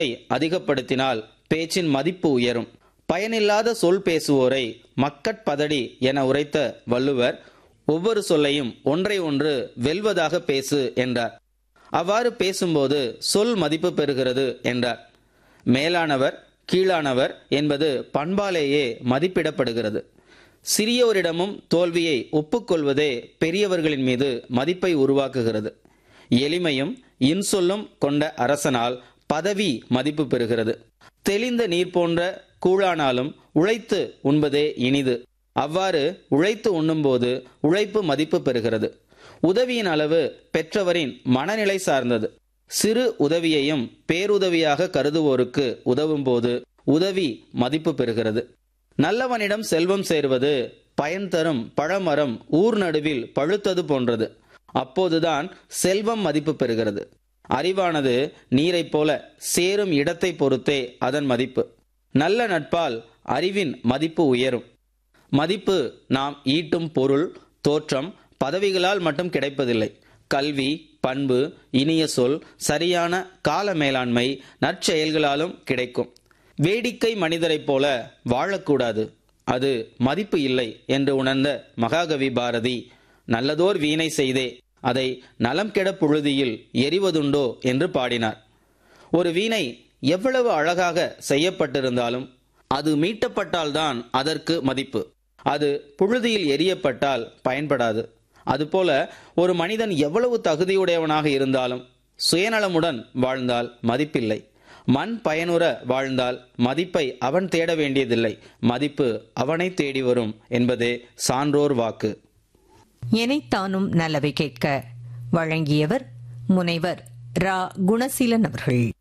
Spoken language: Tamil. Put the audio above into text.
அதிகப்படுத்தினால் பேச்சின் மதிப்பு உயரும் பயனில்லாத சொல் பேசுவோரை மக்கட்பதடி என உரைத்த வள்ளுவர் ஒவ்வொரு சொல்லையும் ஒன்றை ஒன்று வெல்வதாக பேசு என்றார் அவ்வாறு பேசும்போது சொல் மதிப்பு பெறுகிறது என்றார் மேலானவர் கீழானவர் என்பது பண்பாலேயே மதிப்பிடப்படுகிறது சிறியோரிடமும் தோல்வியை ஒப்புக்கொள்வதே பெரியவர்களின் மீது மதிப்பை உருவாக்குகிறது எளிமையும் இன்சொல்லும் கொண்ட அரசனால் பதவி மதிப்பு பெறுகிறது தெளிந்த நீர் போன்ற கூழானாலும் உழைத்து உண்பதே இனிது அவ்வாறு உழைத்து உண்ணும்போது உழைப்பு மதிப்பு பெறுகிறது உதவியின் அளவு பெற்றவரின் மனநிலை சார்ந்தது சிறு உதவியையும் பேருதவியாக கருதுவோருக்கு உதவும் போது உதவி மதிப்பு பெறுகிறது நல்லவனிடம் செல்வம் சேர்வது பயன் தரும் பழமரம் ஊர் நடுவில் பழுத்தது போன்றது அப்போதுதான் செல்வம் மதிப்பு பெறுகிறது அறிவானது நீரைப் போல சேரும் இடத்தை பொறுத்தே அதன் மதிப்பு நல்ல நட்பால் அறிவின் மதிப்பு உயரும் மதிப்பு நாம் ஈட்டும் பொருள் தோற்றம் பதவிகளால் மட்டும் கிடைப்பதில்லை கல்வி பண்பு இனிய சொல் சரியான கால மேலாண்மை நற்செயல்களாலும் கிடைக்கும் வேடிக்கை மனிதரைப் போல வாழக்கூடாது அது மதிப்பு இல்லை என்று உணர்ந்த மகாகவி பாரதி நல்லதோர் வீணை செய்தே அதை நலம் கெட புழுதியில் எரிவதுண்டோ என்று பாடினார் ஒரு வீணை எவ்வளவு அழகாக செய்யப்பட்டிருந்தாலும் அது மீட்டப்பட்டால்தான் அதற்கு மதிப்பு அது புழுதியில் எரியப்பட்டால் பயன்படாது அதுபோல ஒரு மனிதன் எவ்வளவு தகுதியுடையவனாக இருந்தாலும் சுயநலமுடன் வாழ்ந்தால் மதிப்பில்லை மண் பயனுற வாழ்ந்தால் மதிப்பை அவன் தேட வேண்டியதில்லை மதிப்பு அவனை தேடி வரும் என்பதே சான்றோர் வாக்கு எனைத்தானும் நல்லவை கேட்க வழங்கியவர் முனைவர் ரா குணசீலன் அவர்கள்